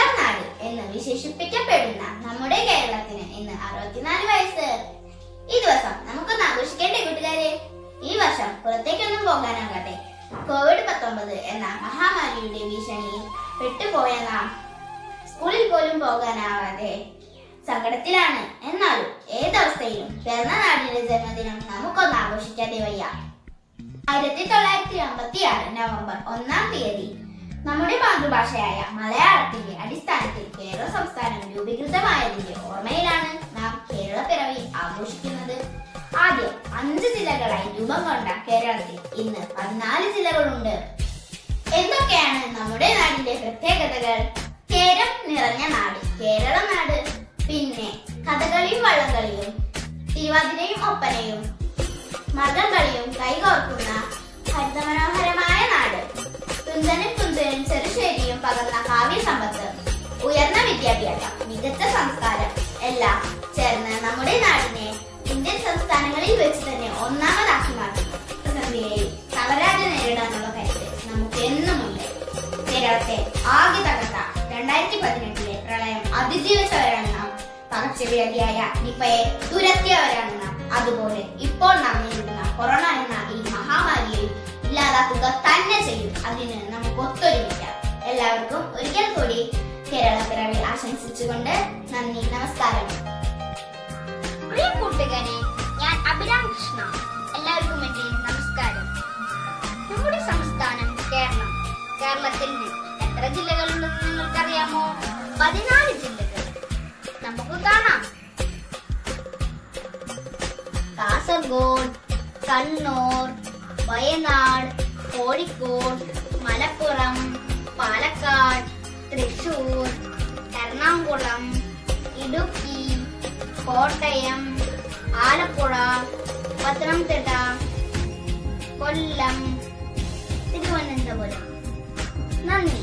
നാട് എന്ന് വിശേഷിപ്പിക്കപ്പെടുന്ന നമ്മുടെ കേരളത്തിന് ഇന്ന് അറുപത്തിനാല് വയസ്സ് ഈ ദിവസം നമുക്കൊന്ന് ആഘോഷിക്കേണ്ടേ കൂട്ടുകാരെ ഈ വർഷം പുറത്തേക്കൊന്നും പോകാനാകാതെ കോവിഡ് പത്തൊമ്പത് എന്ന മഹാമാരിയുടെ ഭീഷണിയിൽ പെട്ടുപോയ നാം സ്കൂളിൽ പോലും പോകാനാവാതെ സങ്കടത്തിലാണ് എന്നാലും ഏതവസ്ഥയിലും പിറന്ന നാടിന്റെ ജന്മദിനം നമുക്കൊന്ന് ആഘോഷിക്കാതെ വയ്യ ആയിരത്തി തൊള്ളായിരത്തി അമ്പത്തി ആറ് നവംബർ ഒന്നാം തീയതി നമ്മുടെ മാതൃഭാഷയായ മലയാളത്തിന്റെ അടിസ്ഥാനത്തിൽ കേരള സംസ്ഥാനം രൂപീകൃതമായതിന്റെ ഓർമ്മയിലാണ് നാം കേരള പിറവി ആഘോഷിക്കുന്നത് ആദ്യം അഞ്ച് ജില്ലകളായി രൂപം കൊണ്ട കേരളത്തിൽ ഇന്ന് പതിനാല് ജില്ലകളുണ്ട് എന്തൊക്കെയാണ് നമ്മുടെ നാടിന്റെ പ്രത്യേകതകൾ കേരം നിറഞ്ഞ നാട് കേരള നാട് പിന്നെ കഥകളിയും വള്ളംകളിയും തിരുവാതിരയും ഒപ്പനയും മർദ്ദം കളിയും കൈകോർക്കുന്ന ഹരിതമനോഹരമായ നാട് തുഞ്ചനും തുഞ്ചനും ചെറുശ്ശേരിയും പകർന്ന കാവ്യ സമ്പത്ത് ഉയർന്ന വിദ്യാഭ്യാസം മികച്ച സംസ്കാരം എല്ലാം ചേർന്ന് നമ്മുടെ നാടിനെ ഇന്ത്യൻ സംസ്ഥാനങ്ങളിൽ വെച്ച് തന്നെ ഒന്നാമതാക്കി മാറ്റുന്നു പ്രതിസന്ധിയെയും തളരാതെ നേരിടാനുള്ള കരുത്ത് നമുക്ക് എന്നുമുണ്ട് കേരളത്തെ ആകെ തകർത്ത രണ്ടായിരത്തി പതിനെട്ടിലെ പ്രളയം അതിജീവിച്ചവരാണ് നാം പകർച്ചവ്യാധിയായ നിപ്പയെ തുരത്തിയവരാണ് നാം അതുപോലെ ഇപ്പോൾ നാം നേരിടുന്ന കൊറോണ എന്ന ഈ മഹാമാരിയെ ഇല്ലാതാക്കുക തന്നെ ചെയ്യും അതിന് നമുക്ക് ഒത്തൊരുമിക്കാം എല്ലാവർക്കും ഒരിക്കൽ കൂടി കേരള പിറവി ആശംസിച്ചുകൊണ്ട് നന്ദി നമസ്കാരം പ്രിയ കൂട്ടുകാരെ ഞാൻ അഭിരാം കൃഷ്ണ എല്ലാവർക്കും എന്റെ നമസ്കാരം നമ്മുടെ സംസ്ഥാനം കേരളം കേരളത്തിൽ എത്ര ജില്ലകളുണ്ടെന്ന് നിങ്ങൾക്കറിയാമോ പതിനാല് ജില്ലകൾ നമുക്ക് കാണാം കാസർഗോഡ് കണ്ണൂർ വയനാട് കോഴിക്കോട് മലപ്പുറം പാലക്കാട് തൃശൂർ എറണാകുളം ഇടുക്കി കോട്ടയം ആലപ്പുഴ പത്തനംതിട്ട കൊല്ലം തിരുവനന്തപുരം നന്ദി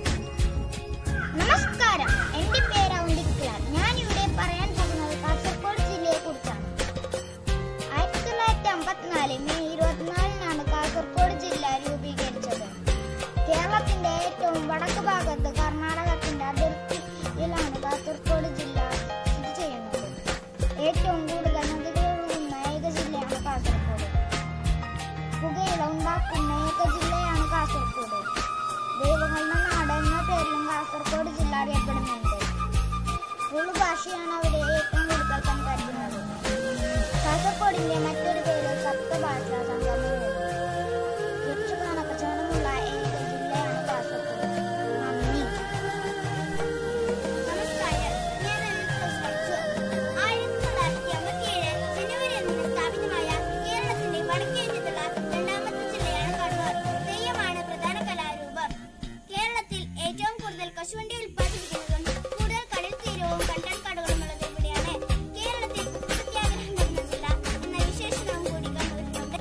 നമസ്കാരം എന്റെ പേര് ഔണ്ടിക്കുലാർ ഞാൻ ഇവിടെ പറയാൻ പോകുന്നത് കാസർഗോഡ് ജില്ലയെ കുറിച്ചാണ് ആയിരത്തി തൊള്ളായിരത്തി അമ്പത്തിനാല് മെയ് ഇരുപത്തിനാലിനാണ് കാസർഗോഡ് ജില്ല രൂപീകരിച്ചത് കേരളത്തിന്റെ ഏറ്റവും വടക്ക് ഭാഗത്ത് കർണാടകത്തിന്റെ അതിർത്തിയിലാണ് കാസർഗോഡ് ജില്ല സ്ഥിതി ചെയ്യുന്നത് ഏറ്റവും കൂടുതൽ നദികൾ ഒഴുകുന്ന ഏക ജില്ലയാണ് കാസർഗോഡ് പുകയില ഉണ്ടാക്കുന്ന ഏക ജില്ലയാണ് കാസർഗോഡ് ദൈവങ്ങളുടെ നാട് എന്ന പേരിലും കാസർഗോഡ് ജില്ല അറിയപ്പെടുന്നുണ്ട് തുളു ഭാഷയാണ് അവിടെ ഏറ്റവും കൂടുതൽ സംസാരിക്കുന്നത് കാസർഗോഡിന്റെ മറ്റൊരു പേര് സപ്തഭാഷാ സംഗമം ലക്ഷക്കണക്ക് ജനമുള്ള ഏക ജില്ലയാണ് കാസർഗോഡ് നന്ദി നമസ്കാരം ഞാൻ ആയിരത്തി തൊള്ളായിരത്തി അമ്പത്തിയേഴ് ജനുവരി ഒന്നിന് സ്ഥാപിതമായ കേരളത്തിന്റെ വടക്കേന്ത്യത്തുള്ള രണ്ടാമത്തെ ജില്ലയാണ് കണ്ണൂർ തെയ്യമാണ് പ്രധാന കലാരൂപം കേരളത്തിൽ ഏറ്റവും കൂടുതൽ കശുവണ്ടി ഉൽപ്പാദിപ്പിക്കുന്നതും കൂടുതൽ കടൽ തീരവും കണ്ടൽക്കാടുകളും ഉള്ളത് ഇവിടെയാണ് കേരളത്തിൽ ഉപ്പ് സത്യാഗ്രഹം നടന്ന ജില്ല എന്ന വിശേഷണവും കൂടി കണ്ണൂരിനുണ്ട്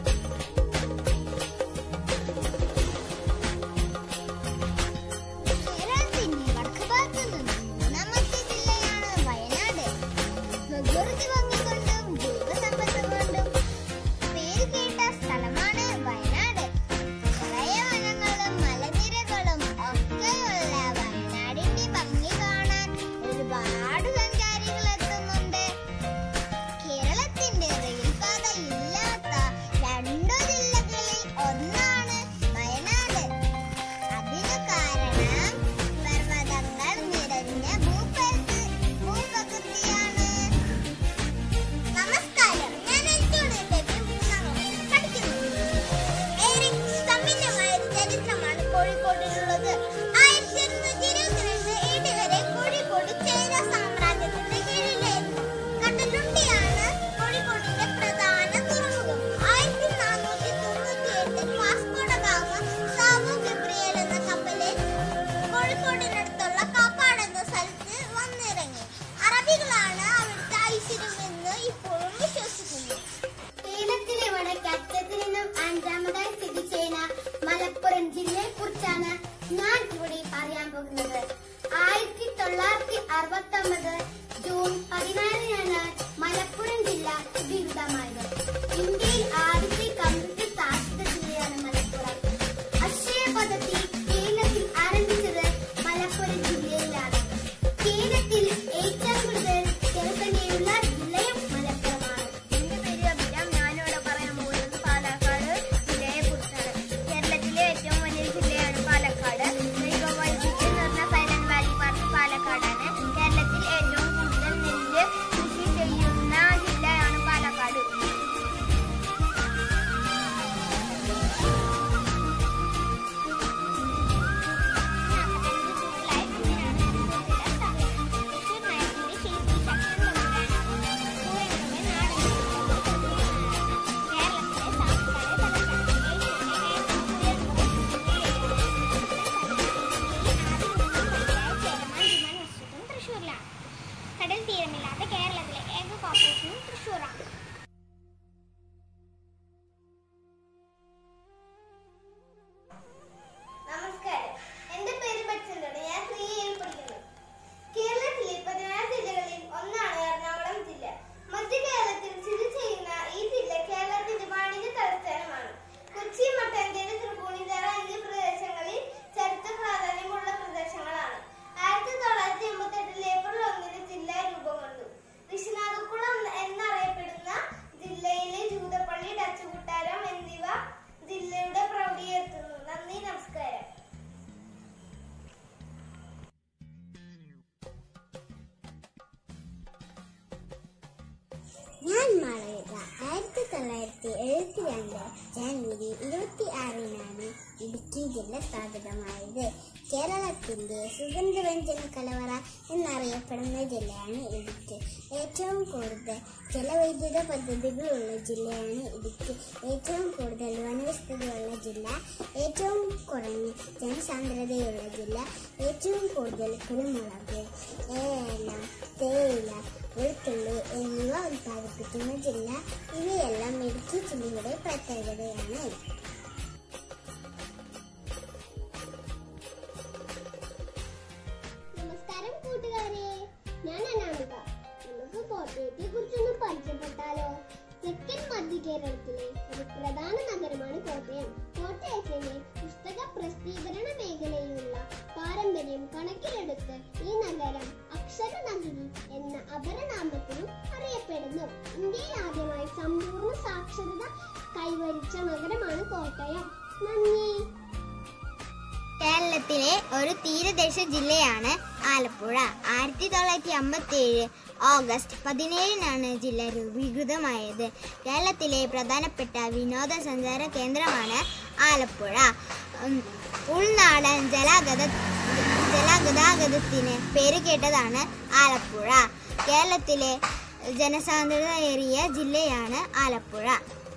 കേരളത്തിന്റെ വടക്ക് ഭാഗത്ത് നിന്ന് മൂന്നാമത്തെ ജില്ലയാണ് വയനാട് പ്രകൃതി ഭംഗി കൊണ്ടും ജൈവസമ്പത്ത് കൊണ്ടും പേര് കേട്ട സ്ഥലമാണ് വയനാട് നിറയെ വനങ്ങളും മലനിരകളും ഒക്കെയുള്ള വയനാടിന്റെ ഭംഗി കാണാൻ ഒരുപാട് സഞ്ചാരികൾ ഞാൻ മാളവിക ആയിരത്തി തൊള്ളായിരത്തി എഴുപത്തി രണ്ട് ജനുവരി ഇരുപത്തി ആറിനാണ് ഇടുക്കി ജില്ല സ്ഥാപിതമായത് കേരളത്തിന്റെ സുഗന്ധവ്യഞ്ജന കലവറ എന്നറിയപ്പെടുന്ന ജില്ലയാണ് ഇടുക്കി ഏറ്റവും കൂടുതൽ ജലവൈദ്യുത പദ്ധതികളുള്ള ജില്ലയാണ് ഇടുക്കി ഏറ്റവും കൂടുതൽ വനവിസ്തൃതിയുള്ള ജില്ല ഏറ്റവും കുറഞ്ഞ ജനസാന്ദ്രതയുള്ള ജില്ല ഏറ്റവും കൂടുതൽ കുരുമുളക് ഏലം തേയില വെളുത്തുള്ളി എന്നിവ ഉൽപ്പാദിപ്പിക്കുന്ന ജില്ല ഇവയെല്ലാം ഇടുക്കി ജില്ലയുടെ പ്രത്യേകതയാണ് നമസ്കാരം കൂട്ടുകാരെ ഞാൻ അനാമിക നമുക്ക് കോട്ടയത്തെ കുറിച്ചൊന്ന് പരിചയപ്പെട്ടാലോ തെക്കൻ മധ്യ കേരളത്തിലെ ഒരു പ്രധാന നഗരമാണ് കോട്ടയം കോട്ടയത്തിന്റെ പുസ്തക പ്രസിദ്ധീകരണ മേഖലയിലുള്ള പാരമ്പര്യം കണക്കിലെടുത്ത് ഈ നഗരം അക്ഷര നഗരി എന്ന അപരനാമത്തിലും അറിയപ്പെടുന്നു ഇന്ത്യയിൽ ആദ്യമായി സമ്പൂർണ്ണ സാക്ഷരത കൈവരിച്ച നഗരമാണ് കോട്ടയം നന്ദി കേരളത്തിലെ ഒരു തീരദേശ ജില്ലയാണ് ആലപ്പുഴ ആയിരത്തി തൊള്ളായിരത്തി അമ്പത്തി ഏഴ് ഓഗസ്റ്റ് പതിനേഴിനാണ് ജില്ല രൂപീകൃതമായത് കേരളത്തിലെ പ്രധാനപ്പെട്ട വിനോദസഞ്ചാര കേന്ദ്രമാണ് ആലപ്പുഴ ഉം, ഉൾനാടൻ ജലഗത ജലഗതാഗതത്തിന് പേര് കേട്ടതാണ് ആലപ്പുഴ കേരളത്തിലെ ജനസാന്ദ്രതയേറിയ ജില്ലയാണ് ആലപ്പുഴ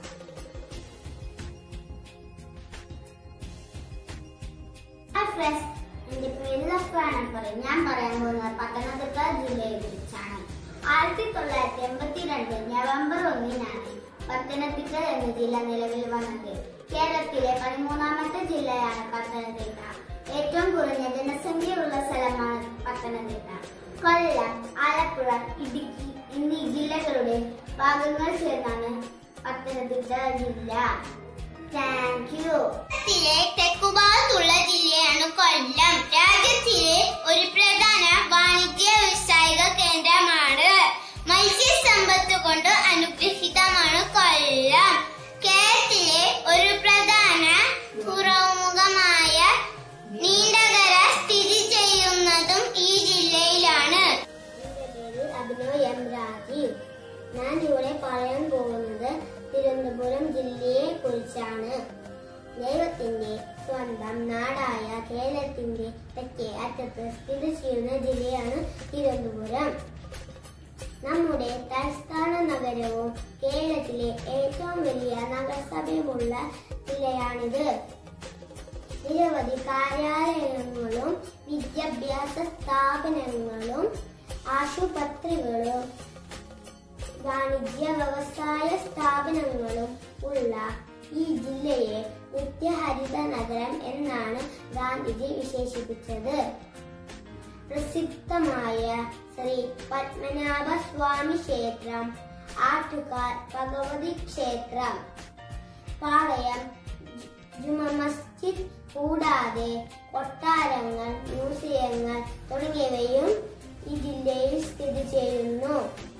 ഹായ് ഫ്രണ്ട്സ് എൻ്റെ പേര് ലഫ്രാണ് പറയും ഞാൻ പറയാൻ പോകുന്നത് പത്തനംതിട്ട ജില്ലയെ കുറിച്ചാണ് ആയിരത്തി തൊള്ളായിരത്തി എൺപത്തി രണ്ട് നവംബർ ഒന്നിനാണ് പത്തനംതിട്ട എന്ന ജില്ല നിലവിൽ വന്നത് കേരളത്തിലെ പതിമൂന്നാമത്തെ ജില്ലയാണ് പത്തനംതിട്ട ഏറ്റവും കുറഞ്ഞ ജനസംഖ്യയുള്ള സ്ഥലമാണ് പത്തനംതിട്ട കൊല്ലം ആലപ്പുഴ ഇടുക്കി എന്നീ ജില്ലകളുടെ ഭാഗങ്ങൾ ചേർന്നാണ് പത്തനംതിട്ട ജില്ല താങ്ക് യു രാജ്യത്തിലെ തെക്കുഭാഗത്തുള്ള ജില്ലയാണ് കൊല്ലം രാജ്യത്തിലെ ഒരു പ്രധാന വാണിജ്യ വ്യാവസായിക കേന്ദ്രമാണ് മത്സ്യസമ്പത്ത് കൊണ്ട് അനുഗ്രഹീതമാണ് കൊല്ലം കേരളത്തിലെ ഒരു പ്രധാന തുറമുഖമായ നീണ്ടകര സ്ഥിതി ചെയ്യുന്നതും ഈ ജില്ലയിലാണ് എന്റെ പേര് അഭിനവ് എം രാജീവ് ഞാൻ ഇവിടെ പറയാൻ പോകുന്നത് തിരുവനന്തപുരം ജില്ലയെ കുറിച്ചാണ് ദൈവത്തിന്റെ സ്വന്തം നാടായ കേരളത്തിന്റെ തെക്കേ അറ്റത്ത് സ്ഥിതി ചെയ്യുന്ന ജില്ലയാണ് തിരുവനന്തപുരം നമ്മുടെ തലസ്ഥാന നഗരവും കേരളത്തിലെ ഏറ്റവും വലിയ നഗരസഭയുമുള്ള ജില്ലയാണിത് നിരവധി കാര്യാലയങ്ങളും വിദ്യാഭ്യാസ സ്ഥാപനങ്ങളും ആശുപത്രികളും വാണിജ്യ വ്യവസായ സ്ഥാപനങ്ങളും ഉള്ള ഈ ജില്ലയെ നിത്യഹരിത നഗരം എന്നാണ് ഗാന്ധിജി വിശേഷിപ്പിച്ചത് പ്രസിദ്ധമായ ശ്രീ പത്മനാഭ സ്വാമി ക്ഷേത്രം ആറ്റുകാൽ ഭഗവതി ക്ഷേത്രം പാളയം ജുമ മസ്ജിദ് കൂടാതെ കൊട്ടാരങ്ങൾ മ്യൂസിയങ്ങൾ തുടങ്ങിയവയും ഈ ജില്ലയിൽ സ്ഥിതി ചെയ്യുന്നു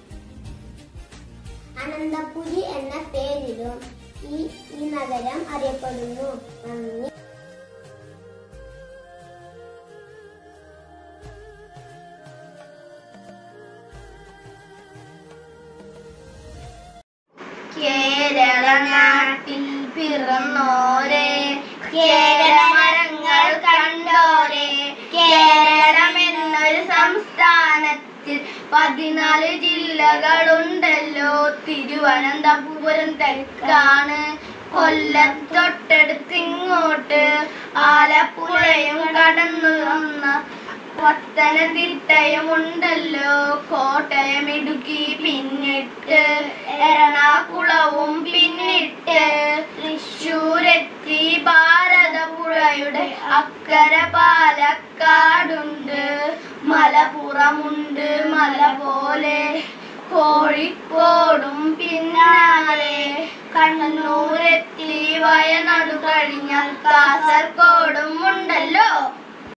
അനന്തപുരി എന്ന പേരിലും ഈ ഈ നഗരം അറിയപ്പെടുന്നു നന്ദി കേരള നാട്ടിൽ പിറന്നോരെ കേരളമരങ്ങൾ കണ്ടോരെ കേരളം എന്നൊരു സംസ്ഥാനത്തിൽ പതിനാല് ജില്ലകളുണ്ടല്ലോ തിരുവനന്തപുരം തെക്കാണ് കൊല്ലം തൊട്ടടുത്ത് ഇങ്ങോട്ട് ആലപ്പുഴയും കടന്നു വന്ന പത്തനംതിട്ടയും ഉണ്ടല്ലോ കോട്ടയം ഇടുക്കി പിന്നിട്ട് എറണാകുളവും പിന്നിട്ട് തൃശ്ശൂരെത്തി ഭാരതപ്പുഴയുടെ അക്കര പാലക്കാടുണ്ട് മലപ്പുറമുണ്ട് മല പോലെ കോഴിക്കോടും പിന്നാലെ കണ്ണൂരെത്തി വയനാട് കഴിഞ്ഞാൽ കാസർഗോഡും ഉണ്ടല്ലോ